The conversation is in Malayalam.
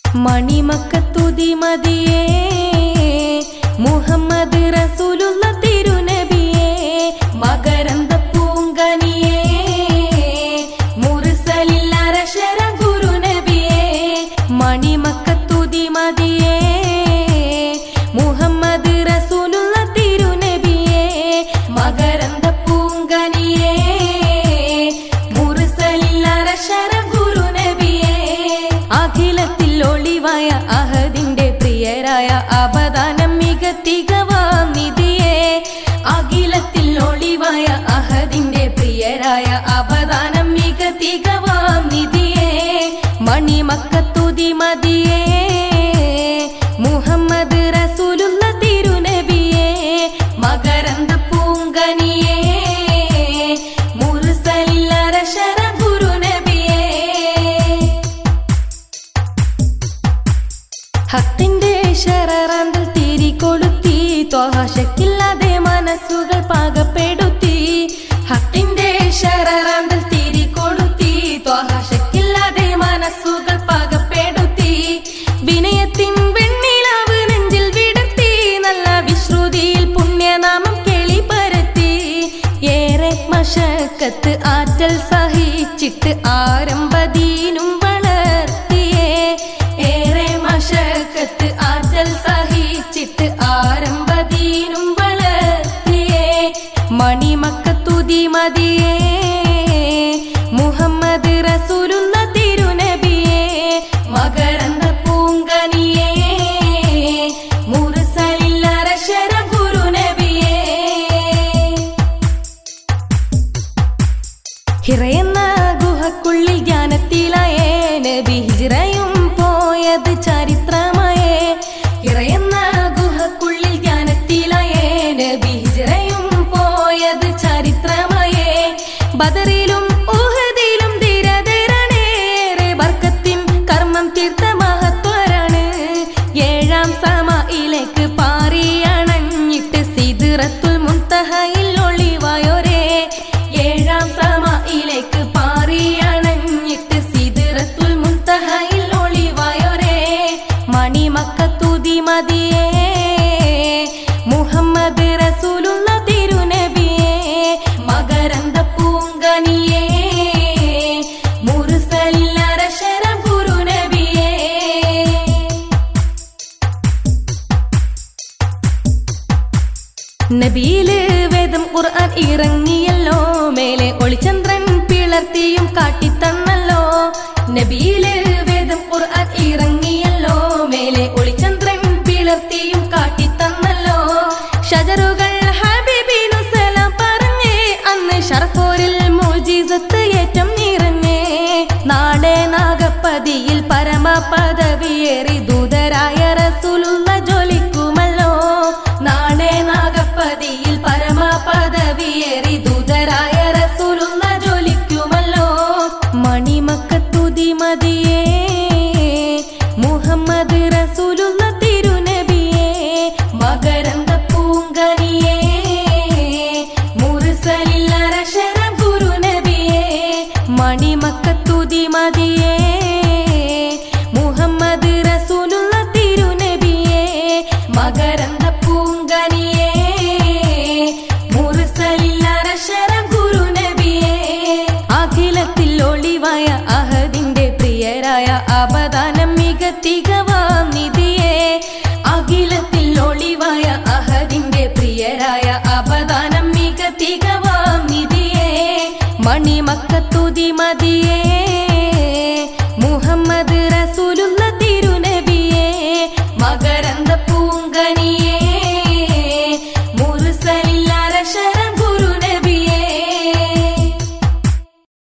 മണിമക്കത്തുതി മതിയേ മുഹമ്മദ് റസൂലുള്ള തിരുനബിയേ മകരന്ത പൂങ്കനിയേ മുറിസലിൽ അരശര ഗുരുനബിയേ മണിമക്കത്തുതി മതിയേ മുഹമ്മദ് റസൂലുള്ള തിരുനബിയേ മകരന്ത പൂങ്കനിയേ മുറിസലിൽ അരശര ഗുരുനബിയേ അഖിലത്തിൽ ഒളിവായ അഹദിന്റെ പ്രിയരായ അപദാനം മികത്തികവാം നിധിയേ അഖിലത്തിൽ ഒളിവായ അഹദിന്റെ പ്രിയരായ അപദാനം മികത്തികവാം നിധിയേ മണിമക്കത്തുതി മതിയേ മുഹമ്മദ് റസൂലുള്ള തിരുനബിയേ മകരന്ത പൂങ്കനിയേ മുറുസലിൽ അരശര ഗുരുനബിയേ ഹത്തിന്റെ ശരറാന്തൽ തിരികൊളുത്തി ത്വഹശക്കില്ലാതെ മനസ്സുകൾ പാകപ്പെടുത്തി ഹത്തിന്റെ ശരറാന്തൽ തിരികൊളുത്തി ത്വഹശക്കില്ലാതെ മനസ്സുകൾ പാകപ്പെടുത്തി വിനയത്തിൻ വെണ്ണിലാവ് നെഞ്ചിൽ വിടർത്തി നല്ല വിശ്രുതിയിൽ പുണ്യനാമം കേളി പരത്തി ഏറെ മഷക്കത്ത് ആറ്റൽ സഹിച്ചിട്ട് ആരംഭദീനും വളർത്തിയേ ഏറെ മഷക്കത്ത് ആറ്റൽ സഹിച്ചിട്ട് ആരംഭദീനും വളർത്തിയേ മണിമക്കത്തുതി മതിയേ മുഹമ്മദ് റസൂലുള്ള തിരുനബിയേ മകരന്ത പൂങ്കനിയേ മുറുസലിൽ അരശര ഗുരുനബിയേ ഹിറയെന്ന ഗുഹക്കുള്ളിൽ ജ്ഞാനത്തിലായേ നബി ഹിജ്റയും പോയത് ചരിത്രമായേ ഹിറയെന്ന ഗുഹക്കുള്ളിൽ ജ്ഞാനത്തിലായേ നബി ഹിജ്റയും പോയത് ചരിത്രമായേ ബദറിലും ഊഹദിലും ധീരധീരണേറെ ബർക്കത്തിൻ കർമ്മം തീർത്ത മഹത്വരാണ് ഏഴാം സമയിലേക്ക് പാറിയണഞ്ഞിട്ട് സിദ്റത്തുൽ മുൻതഹയിൽ ഒളിവായോരേ ഏഴാം സമയിലേക്ക് പാറിയണഞ്ഞിട്ട് സിദ്റത്തുൽ മുൻതഹയിൽ ഒളിവായോരേ മണിമക്കത്തുതി മതിയേ മുഹമ്മദ് റസൂലുള്ള തിരുനബിയേ മകരന്ത പൂങ്കനിയേ മുറുസലിൽ അരശര ഗുരുനബിയേ നബിയില് വേദം ഖുർആൻ ഇറങ്ങിയല്ലോ മേലെ ഒളിചന്ദ്രൻ പിളർത്തിയും കാട്ടിത്തന്നല്ലോ നബിയില് വേദം ഖുർആൻ ഇറങ്ങിയല്ലോ മേലെ ഒളിചന്ദ്രൻ പിളർത്തിയും കാട്ടിത്തന്നല്ലോ ഷജറുകൾ ഹബീബിനു സലാം പറഞ്ഞേ അന്ന് ഷർഫോരിൽ മോജിസത്ത് ഏറ്റം നിറഞ്ഞേ നാളെ നാഗപ്പതിയിൽ പരമ പദവിയേറി ദൂതരായ റസൂലുള്ള ജോലിക്കുമല്ലോ നാളെ നാഗപ്പതിയിൽ പരമ പദവിയേറി ദൂതരായ റസൂലുള്ള ജോലിക്കുമല്ലോ മണിമക്കത്തുതി മതിയേ മുഹമ്മദ് റസൂലുള്ള തിരുനബിയേ മകരന്ത പൂങ്കനിയേ മുറുസലിൽ അരശര ഗുരുനബിയേ മണിമക്കത്തുതി മതിയേ മുഹമ്മദ് റസൂലുള്ള തിരുനബിയേ മകരന്ത പൂങ്കനിയേ മുറുസലിൽ അരശര ഗുരുനബിയേ അഖിലത്തിൽ ഒളിവായ അഹദിന്റെ പ്രിയരായ അപദാനം മികത്തികവാം നിധിയേ അഖിലത്തിൽ ഒളിവായ അഹദിന്റെ പ്രിയരായ അപദാനം മികത്തികവാം നിധിയേ മണിമക്കത്തുതി മതിയേ മുഹമ്മദ് റസൂലുള്ള തിരുനബിയേ മകരന്ത പൂങ്കനി